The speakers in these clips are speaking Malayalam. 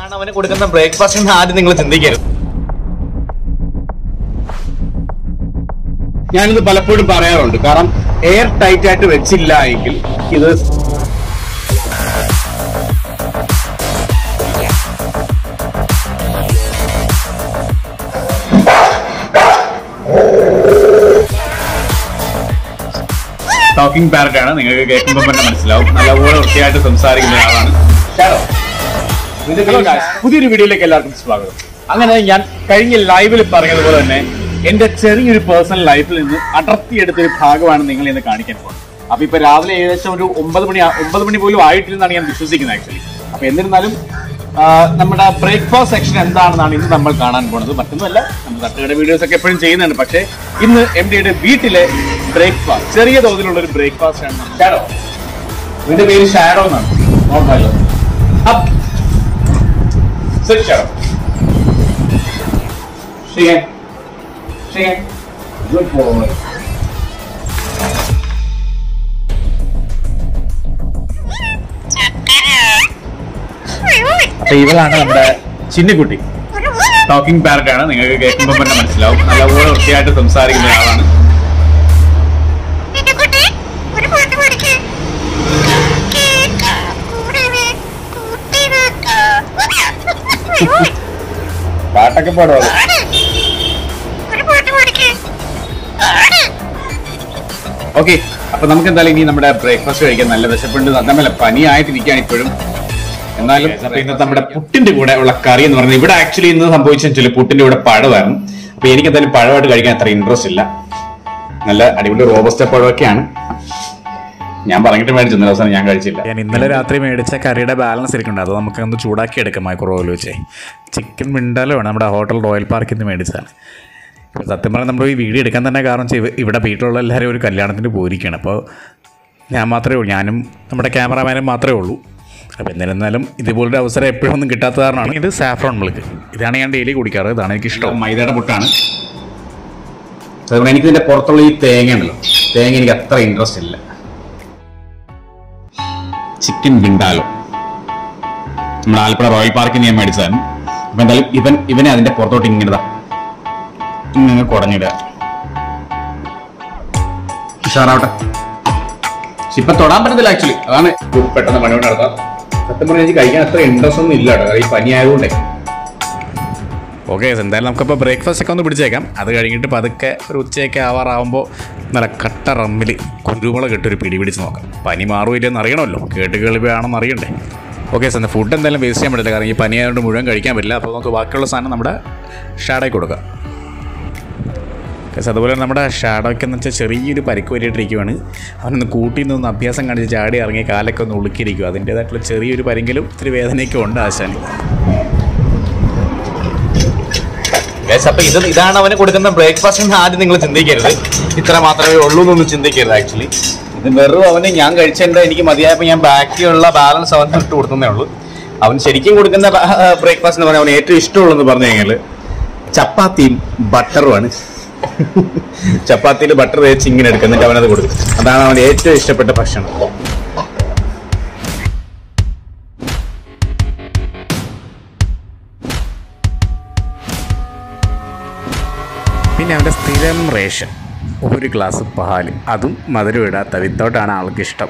ഇതാണ് അവന് കൊടുക്കുന്ന ബ്രേക്ക്ഫാസ്റ്റ് എന്ന് ആദ്യം നിങ്ങൾ ചിന്തിക്കരുത് ഞാനിത് പലപ്പോഴും പറയാറുണ്ട് കാരണം എയർ ടൈറ്റ് ആയിട്ട് വെച്ചില്ല എങ്കിൽ ഇത് ടോക്കിംഗ് പാരറ്റ് ആണ് നിങ്ങൾക്ക് കേൾക്കുമ്പോൾ തന്നെ മനസ്സിലാവും നല്ലപോലെ വൃത്തിയായിട്ട് സംസാരിക്കുന്ന ഒരാളാണ് ഷാഡോ. Hello guys. പുതിയൊരു വീഡിയോയിലേക്ക് എല്ലാവർക്കും സ്വാഗതം അങ്ങനെ ഞാൻ കഴിഞ്ഞ ലൈവിൽ പറഞ്ഞതുപോലെ തന്നെ എന്റെ ചെറിയൊരു പേഴ്സണൽ ലൈഫിൽ നിന്ന് അടർത്തിയെടുത്ത ഒരു ഭാഗമാണ് നിങ്ങൾ ഇന്ന് കാണിക്കാൻ പോകുന്നത് അപ്പൊ ഇപ്പൊ രാവിലെ ഏകദേശം ഒരു ഒമ്പത് മണി ആ- ഒമ്പത് മണി പോലും ആയിട്ടില്ലെന്നാണ് ഞാൻ വിശ്വസിക്കുന്നത് ആക്ച്വലി അപ്പൊ എന്നിരുന്നാലും ആ, നമ്മുടെ ബ്രേക്ക്ഫാസ്റ്റ് സെക്ഷൻ എന്താണെന്നാണ് ഇന്ന് നമ്മൾ കാണാൻ പോകുന്നത് മറ്റൊന്നുമല്ല നമ്മൾ തട്ടുകട വീഡിയോസ് ഒക്കെ എപ്പോഴും ചെയ്യുന്നുണ്ട് പക്ഷേ ഇന്ന് എം ഡിയുടെ വീട്ടിലെ ബ്രേക്ക്ഫാസ്റ്റ് ചെറിയ തോതിലുള്ള ഒരു ബ്രേക്ക്ഫാസ്റ്റ് ആണ് ഷാഡോ ഇതിന്റെ പേര് ഷാഡോ എന്നാണ് നോർമലോ up Sit Shadow. Shake it. Shake it. Good boy. അപ്പൊ ഇവളാണ് നമ്മുടെ ചിന്നിക്കുട്ടി ടോക്കിംഗ് പാരറ്റ് ആണ് നിങ്ങൾക്ക് കേൾക്കുമ്പോൾ തന്നെ മനസ്സിലാവും നല്ലപോലെ വൃത്തിയായിട്ട് സംസാരിക്കുന്ന ഒരാളാണ് കുട്ടി ഒരു പാട്ട് പഠിക്ക് കൂടെ കൂട്ടി പാട്ടൊക്കെ പാടുവാ ഒരു പാട്ട് പഠിക്ക് ഓക്കെ അപ്പൊ നമുക്ക് എന്തായാലും ഇനി നമ്മുടെ ബ്രേക്ക്ഫാസ്റ്റ് കഴിക്കാൻ നല്ല വിശപ്പുണ്ട് അതല്ല പനിയായിട്ടിരിക്കുകയാണ് ഇപ്പോഴും എന്നാലും അപ്പൊ ഇന്നത്തെ നമ്മുടെ പുട്ടിന്റെ കൂടെ ഉള്ള കറി എന്ന് പറയുന്നത് ഇവിടെ ആക്ച്വലി ഇന്ന് സംഭവിച്ചാൽ പുട്ടിന്റെ കൂടെ പഴമായിരുന്നു അപ്പൊ എനിക്ക് എന്തായാലും പഴമായിട്ട് കഴിക്കാൻ അത്ര ഇൻട്രസ്റ്റ് ഇല്ല നല്ല അടിപൊളി റോബസ്റ്റ പഴമൊക്കെയാണ് ഞാൻ പറഞ്ഞിട്ട് മേടിച്ചു ഇന്നലെ ദിവസം ഞാൻ കഴിച്ചില്ല ഞാൻ ഇന്നലെ രാത്രി മേടിച്ച കറിയുടെ ബാലൻസ് ഇരിക്കുന്നുണ്ട് അത് നമുക്ക് ഒന്ന് ചൂടാക്കി എടുക്കാം മൈക്രോവേവിൽ വെച്ചേ ചിക്കൻ മിണ്ടാലോ ആണ് നമ്മുടെ ഹോട്ടൽ റോയൽ പാർക്കിൽ നിന്ന് മേടിച്ചതാണ് ഇപ്പോൾ സത്യം പറഞ്ഞാൽ നമ്മൾ ഈ വീഡിയോ എടുക്കാൻ തന്നെ കാരണം വെച്ചാൽ ഇവ- ഇവിടെ വീട്ടിലുള്ള എല്ലാവരും ഒരു കല്യാണത്തിന് പോയിരിക്കുകയാണ് അപ്പോൾ ഞാൻ മാത്രമേ ഉള്ളൂ ഞാനും നമ്മുടെ ക്യാമറാമാനും മാത്രമേ ഉള്ളൂ അപ്പോൾ എന്നിരുന്നാലും ഇതുപോലൊരു അവസരം എപ്പോഴും ഒന്നും കിട്ടാത്ത കാരണമാണ് ഇത് സാഫ്രോൺ മിൽക്ക് ഇതാണ് ഞാൻ ഡെയിലി കുടിക്കാറ് ഇതാണ് എനിക്ക് ഇഷ്ടം മൈദയുടെ പുട്ടാണ് അതുകൊണ്ട് എനിക്ക് ഇതിന്റെ പുറത്തുള്ള ഈ തേങ്ങ ഉണ്ടല്ലോ തേങ്ങ എനിക്ക് അത്ര ഇൻട്രസ്റ്റ് ഇല്ല ചിക്കൻ വിണ്ടാലോ നമ്മുടെ ആലപ്പുഴ റോയൽ പാർക്കിൽ നിന്ന് ഞാൻ മേടിച്ചതാണ് അപ്പൊ എന്തായാലും ഇവൻ ഇവനെ അതിന്റെ പുറത്തോട്ട് ഇങ്ങനെ ഇങ്ങനെ കുടഞ്ഞിടുക ഉഷാറാവട്ടെ പക്ഷെ ഇപ്പൊ തൊടാൻ പറ്റത്തില്ല ആക്ച്വലി അതാണ് പെട്ടെന്ന് പണി കൊണ്ട് നടത്താം സത്യം പറഞ്ഞാൽ എനിക്ക് കഴിക്കാൻ അത്ര ഇൻട്രസ്റ്റ് ഒന്നും ഇല്ല കേട്ടോ ഈ പനി ആയതുകൊണ്ടേ ഓക്കെ എന്തായാലും നമുക്കിപ്പോൾ ബ്രേക്ക്ഫാസ്റ്റ് ഒക്കെ ഒന്ന് പിടിച്ചേക്കാം അത് കഴിഞ്ഞിട്ട് പതുക്കെ ഒരു ഉച്ചയൊക്കെ ആവാറാവുമ്പോൾ നല്ല കട്ട റമ്മിൽ കുരുമുളക് ഇട്ടൊരു പിടി പിടിച്ച് നോക്കാം പനി മാറുമില്ലെന്ന് അറിയണമല്ലോ കേട്ട് കേൾവിയാണെന്ന് അറിയണ്ടേ ഓക്കെ സാർ ഫുഡ് എന്തായാലും വേസ്റ്റ് ചെയ്യാൻ പറ്റില്ല കാരണം ഈ പനി ആയതുകൊണ്ട് മുഴുവൻ കഴിക്കാൻ പറ്റില്ല അപ്പോൾ നമുക്ക് ബാക്കിയുള്ള സാധനം നമ്മുടെ ഷാഡോയ്ക്ക് കൊടുക്കാം കേസ് അതുപോലെ നമ്മുടെ ഷാഡോയ്ക്ക് എന്ന് വെച്ചാൽ ചെറിയൊരു പരിക്ക് പറ്റിയിട്ടിരിക്കുവാണ് അവനൊന്ന് കൂട്ടി നിന്ന് അഭ്യാസം കാണിച്ച് ചാടി ഇറങ്ങി കാലൊക്കെ ഒന്ന് ഉളുക്കിയിരിക്കും അതിൻ്റേതായിട്ടുള്ള ചെറിയൊരു പരിങ്കിലും ഇത്തിരി വേദനയൊക്കെ ഉണ്ട് ആശാന് Guys, അപ്പൊ ഇത് ഇതാണ് അവന് കൊടുക്കുന്ന ബ്രേക്ക്ഫാസ്റ്റ് എന്ന് ആദ്യം നിങ്ങൾ ചിന്തിക്കരുത് ഇത്ര മാത്രമേ ഉള്ളൂ എന്നൊന്നും ചിന്തിക്കരുത് ആക്ച്വലി ഇത് വെറും അവന് ഞാൻ കഴിച്ചതിന്റെ എനിക്ക് മതിയായപ്പോൾ ഞാൻ ബാക്കിയുള്ള ബാലൻസ് അവന് ഇട്ട് കൊടുക്കുന്നേ ഉള്ളൂ അവൻ ശരിക്കും കൊടുക്കുന്ന ബ്രേക്ക്ഫാസ്റ്റ് എന്ന് പറഞ്ഞാൽ അവന് ഏറ്റവും ഇഷ്ടമുള്ളതെന്ന് പറഞ്ഞു കഴിഞ്ഞാൽ ചപ്പാത്തിയും ബട്ടറുമാണ് ചപ്പാത്തിയിൽ ബട്ടർ തേച്ച് ഇങ്ങനെ എടുക്കും എന്നിട്ട് അവനത് കൊടുക്കും അതാണ് അവന് ഏറ്റവും ഇഷ്ടപ്പെട്ട ഭക്ഷണം പിന്നെ അവൻ്റെ സ്ഥിരം റേഷൻ ഒരു ഗ്ലാസ് പാൽ അതും മധുരം ഇടാത്ത വിത്തൗട്ടാണ് ആൾക്ക് ഇഷ്ടം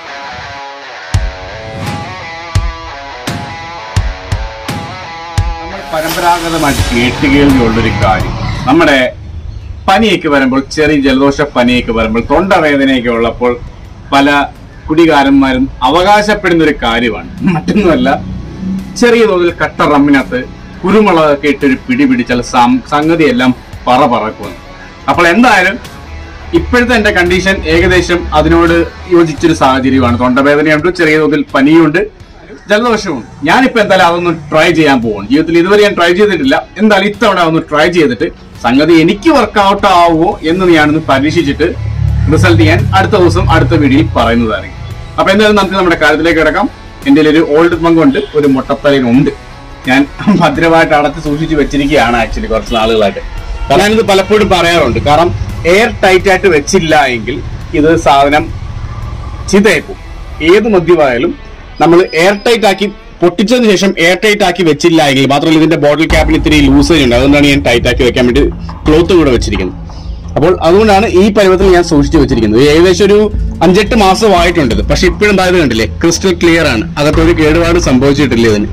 നമ്മൾ പരമ്പരാഗതമായിട്ട് കേട്ടുകേൾവിയുള്ളൊരു കാര്യം നമ്മുടെ പനിയൊക്കെ വരുമ്പോൾ ചെറിയ ജലദോഷ പനിയൊക്കെ വരുമ്പോൾ തൊണ്ടവേദനയൊക്കെ ഉള്ളപ്പോൾ പല കുടികാരന്മാരും അവകാശപ്പെടുന്ന ഒരു കാര്യമാണ് മറ്റൊന്നുമല്ല ചെറിയ തോതിൽ കട്ട റമ്മിനകത്ത് കുരുമുളകൊക്കെ ഇട്ടൊരു പിടി പിടിച്ചാൽ സം- സംഗതിയെല്ലാം പറ പറക്കുമെന്ന് അപ്പോൾ എന്തായാലും ഇപ്പോഴത്തെ എന്റെ കണ്ടീഷൻ ഏകദേശം അതിനോട് യോജിച്ചൊരു സാഹചര്യമാണ് തൊണ്ടവേദനയുണ്ട് ചെറിയ തോതിൽ പനിയുണ്ട് ജലദോഷവും ഞാനിപ്പോ എന്തായാലും അതൊന്ന് ട്രൈ ചെയ്യാൻ പോകും ജീവിതത്തിൽ ഇതുവരെ ഞാൻ ട്രൈ ചെയ്തിട്ടില്ല എന്തായാലും ഇത്തവണ ഒന്ന് ട്രൈ ചെയ്തിട്ട് സംഗതി എനിക്ക് വർക്കൗട്ട് ആവുമോ എന്ന് ഞാനൊന്ന് പരീക്ഷിച്ചിട്ട് റിസൾട്ട് ഞാൻ അടുത്ത ദിവസം അടുത്ത വീഡിയോയിൽ പറയുന്നതായിരിക്കും അപ്പൊ എന്തായാലും നമുക്ക് നമ്മുടെ കാര്യത്തിലേക്ക് കിടക്കാം എന്റെ ഒരു ഓൾഡ് പങ്കുണ്ട് ഒരു മുട്ടത്തലയുണ്ട് ഞാൻ ഭദ്രമായിട്ട് അടച്ച് സൂക്ഷിച്ച് വെച്ചിരിക്കുകയാണ് ആക്ച്വലി കുറച്ച് നാളുകളായിട്ട് കാരണം ഞാനിത് പലപ്പോഴും പറയാറുണ്ട് കാരണം എയർ ടൈറ്റ് ആയിട്ട് വെച്ചില്ല എങ്കിൽ ഇത് സാധനം ചിതയപ്പോ ഏത് മദ്യമായാലും നമ്മൾ എയർ ടൈറ്റ് ആക്കി പൊട്ടിച്ചതിന് ശേഷം എയർ ടൈറ്റ് ആക്കി വെച്ചില്ല എങ്കിൽ മാത്രമല്ല ഇതിന്റെ ബോട്ടിൽ ക്യാപ്പിന് ഇത്തിരി ലൂസ് ഉണ്ട് അതുകൊണ്ടാണ് ഞാൻ ടൈറ്റ് ആക്കി വെക്കാൻ വേണ്ടി ക്ലോത്ത് കൂടെ വെച്ചിരിക്കുന്നത് അപ്പോൾ അതുകൊണ്ടാണ് ഈ പരുവത്തിൽ ഞാൻ സൂക്ഷിച്ചു വെച്ചിരിക്കുന്നത് ഏകദേശം ഒരു അഞ്ചെട്ട് മാസമായിട്ടുണ്ട് ഇത് പക്ഷെ ഇപ്പോഴും എന്തായത് കണ്ടില്ലേ ക്രിസ്റ്റൽ ക്ലിയർ ആണ് അകത്തൊരു കേടുപാട് സംഭവിച്ചിട്ടില്ല ഇതിന്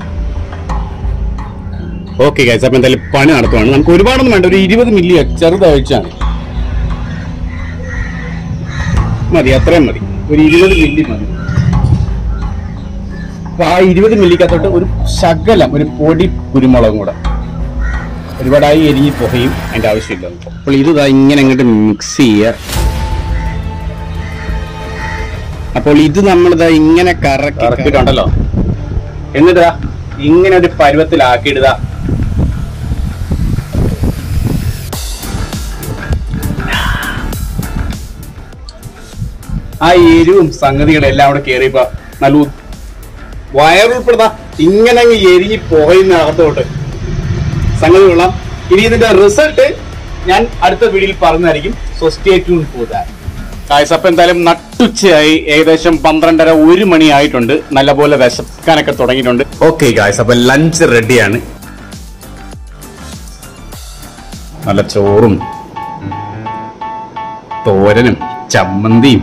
ഓക്കെ ഗൈസ് അപ്പൊ എന്തായാലും പണി നടത്തുവാണ് നമുക്ക് ഒരുപാടൊന്നും വേണ്ട ഒരു ഇരുപത് മില്ലി ചെറുതാഴ്ചയാണ് മതി അത്രയും മതി ഒരു ഇരുപത് മില്ലി മതി അപ്പൊ ആ ഇരുപത് മില്ലിക്കകത്തോട്ട് ഒരു ശകലം ഒരു പൊടി കുരുമുളകും കൂടെ ഒരുപാടായി എരിഞ്ഞ് പുകയും അതിന്റെ ആവശ്യമില്ല നമുക്ക്. അപ്പോൾ ഇത് ദാ ഇങ്ങനെ അങ്ങോട്ട് മിക്സ് ചെയ്യുക അപ്പോൾ ഇത് നമ്മളിതാ ഇങ്ങനെ കറക്കി കറക്കിയിട്ടുണ്ടല്ലോ എന്നിട്ടാ ഇങ്ങനെ ഒരു പരുവത്തിലാക്കിയിടുക ആ എരിവും സംഗതികളും എല്ലാം അവിടെ കയറിയപ്പോ നല്ല ഉ- വയറുൾപ്പെടുന്ന ഇങ്ങനെ അങ്ങ് എരിഞ്ഞ് പുകയുന്ന അകത്തോട്ട് സംഗതി കൊള്ളാം ഇനി ഇതിന്റെ റിസൾട്ട് ഞാൻ അടുത്ത വീഡിയോയിൽ പറഞ്ഞായിരിക്കും so stay tune for that guys അപ്പൊ എന്തായാലും നട്ടുച്ചയായി ഏകദേശം പന്ത്രണ്ടര ഒരു മണി ആയിട്ടുണ്ട് നല്ലപോലെ വിശക്കാനൊക്കെ തുടങ്ങിയിട്ടുണ്ട് ഓക്കെ കായ്സ് അപ്പൊ ലഞ്ച് റെഡിയാണ് നല്ല ചോറും തോരനും ചമ്മന്തിയും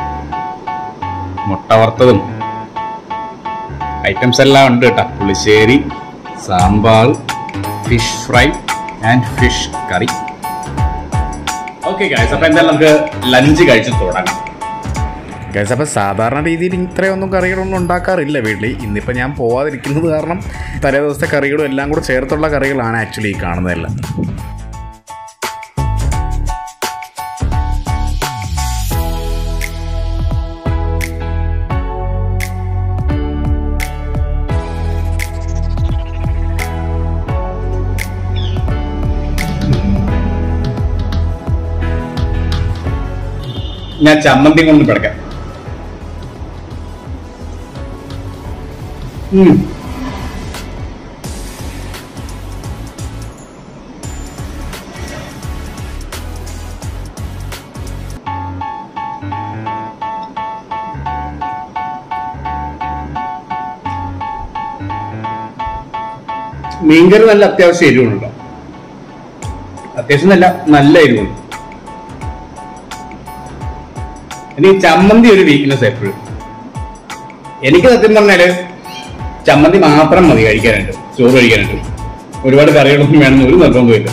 മുട്ട വറുത്തതും ഐറ്റംസ് എല്ലാം ഉണ്ട് കേട്ടോ pulissery sambar fish fry and fish curry okay guys അപ്പൊ എന്തായാലും നമുക്ക് ലഞ്ച് കഴിച്ച് തുടങ്ങാം ഗൈസ് അപ്പോൾ സാധാരണ രീതിയിൽ ഇത്രയൊന്നും കറികളൊന്നും ഉണ്ടാക്കാറില്ല വീട്ടിൽ ഇന്നിപ്പോൾ ഞാൻ പോവാതിരിക്കുന്നത് കാരണം തലേ ദിവസത്തെ കറികളും എല്ലാം കൂടെ ചേർത്തുള്ള കറികളാണ് ആക്ച്വലി ഈ കാണുന്നതെല്ലാം ഞാൻ ചമ്മന്തി കൊണ്ട് പിടക്കാം ഉം. മീൻകറി നല്ല അത്യാവശ്യം എരിവുണ്ടോ അത്യാവശ്യം നല്ല നല്ല എരിവുണ്ട് എനിക്ക് ചമ്മന്തി ഒരു വീക്ക്നെസ് എപ്പോഴും എനിക്ക് സത്യം പറഞ്ഞാല് ചമ്മന്തി മാത്രം മതി കഴിക്കാനായിട്ട് ചോറ് കഴിക്കാനായിട്ട് ഒരുപാട് കറികളൊന്നും വേണമെന്ന് ഒരു നിർബന്ധമില്ല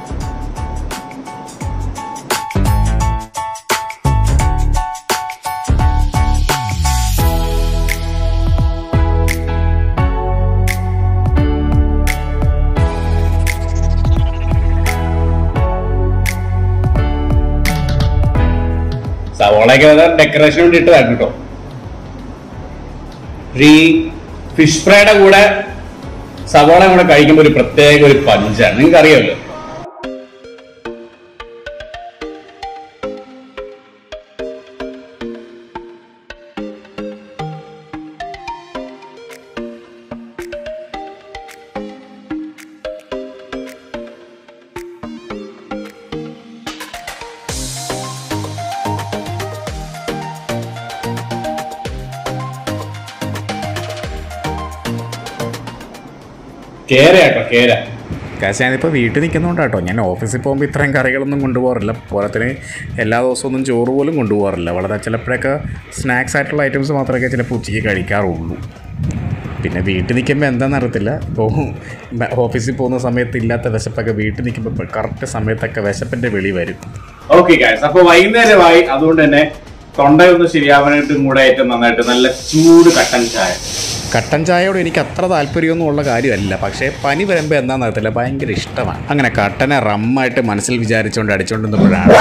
സവോളയൊക്കെ ഡെക്കറേഷൻ വേണ്ടി ഇട്ടതാണ് കേട്ടോ ഈ ഫിഷ് ഫ്രൈയുടെ കൂടെ സവോള കൂടെ കഴിക്കുമ്പോൾ ഒരു പ്രത്യേക ഒരു പഞ്ചാണ് നിങ്ങൾക്ക് അറിയാമല്ലോ കേര കേട്ടോ കേര കാശ് ഞാനിപ്പോൾ വീട്ടിൽ നിൽക്കുന്നുണ്ട് ഞാൻ ഓഫീസിൽ പോകുമ്പോൾ ഇത്രയും കറികളൊന്നും കൊണ്ടുപോകാറില്ല പോലത്തിന് എല്ലാ ദിവസവും ഒന്നും ചോറ് പോലും കൊണ്ടുപോകാറില്ല വളരെ ചിലപ്പോഴൊക്കെ സ്നാക്സ് ആയിട്ടുള്ള ഐറ്റംസ് മാത്രമേ ചിലപ്പോൾ ഉച്ചയ്ക്ക് കഴിക്കാറുള്ളൂ പിന്നെ വീട്ടിൽ നിൽക്കുമ്പോൾ എന്താണെന്ന് അറിയത്തില്ല ഇപ്പോൾ ഓഫീസിൽ പോകുന്ന സമയത്ത് ഇല്ലാത്ത വിശപ്പൊക്കെ വീട്ടിൽ നിൽക്കുമ്പോൾ കറക്റ്റ് സമയത്തൊക്കെ വിശപ്പിൻ്റെ വെളി വരും ഓക്കെ ഗായ്സ് അപ്പൊ വൈകുന്നേരമായി അതുകൊണ്ട് തന്നെ തൊണ്ടയൊന്ന് ശരിയാവാനായിട്ടും കൂടെ ഏറ്റവും നന്നായിട്ട് നല്ല ചൂട് കട്ടൻ ചായ കട്ടൻ ചായയോട് എനിക്ക് അത്ര താല്പര്യമൊന്നും ഉള്ള കാര്യമല്ല പക്ഷേ പനി വരുമ്പോൾ എന്താണെന്ന് അറിയത്തില്ല ഭയങ്കര ഇഷ്ടമാണ് അങ്ങനെ കട്ടനെ റമ്മായിട്ട് മനസ്സിൽ വിചാരിച്ചുകൊണ്ട് അടിച്ചുകൊണ്ടിരുന്നപ്പോഴാണ്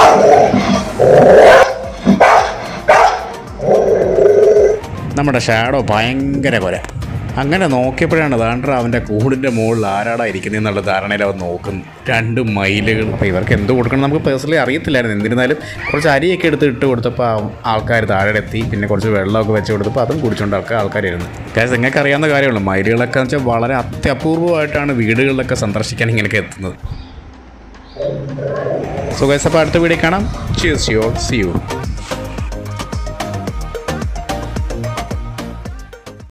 നമ്മുടെ ഷാഡോ ഭയങ്കര കൊര അങ്ങനെ നോക്കിയപ്പോഴാണ് ദാണ്ട്ര അവൻ്റെ കൂടിൻ്റെ മുകളിൽ ആരാടാ ഇരിക്കുന്നത് എന്നുള്ള ധാരണയിൽ അവൻ നോക്കുന്നു രണ്ട് മൈലുകൾ അപ്പോൾ ഇവർക്ക് എന്ത് കൊടുക്കണം നമുക്ക് പേഴ്സണലി അറിയത്തില്ലായിരുന്നു എന്നിരുന്നാലും കുറച്ച് അരിയൊക്കെ എടുത്ത് ഇട്ട് കൊടുത്തപ്പോൾ ആൾക്കാർ താഴെ എത്തി പിന്നെ കുറച്ച് വെള്ളമൊക്കെ വെച്ച് കൊടുത്തപ്പോൾ അതും കുടിച്ചുകൊണ്ട് ആൾക്കാർ ആൾക്കാരായിരുന്നു കാര്യം നിങ്ങൾക്ക് അറിയാവുന്ന കാര്യമുള്ളൂ മയിലുകളൊക്കെ എന്ന് വെച്ചാൽ വളരെ അത്യപൂർവമായിട്ടാണ് വീടുകളിലൊക്കെ സന്ദർശിക്കാൻ ഇങ്ങനെയൊക്കെ എത്തുന്നത് സോ ഗൈസ് അപ്പോൾ അടുത്ത വീഡിയോ കാണാം ചിയേഴ്സ് യു സി യു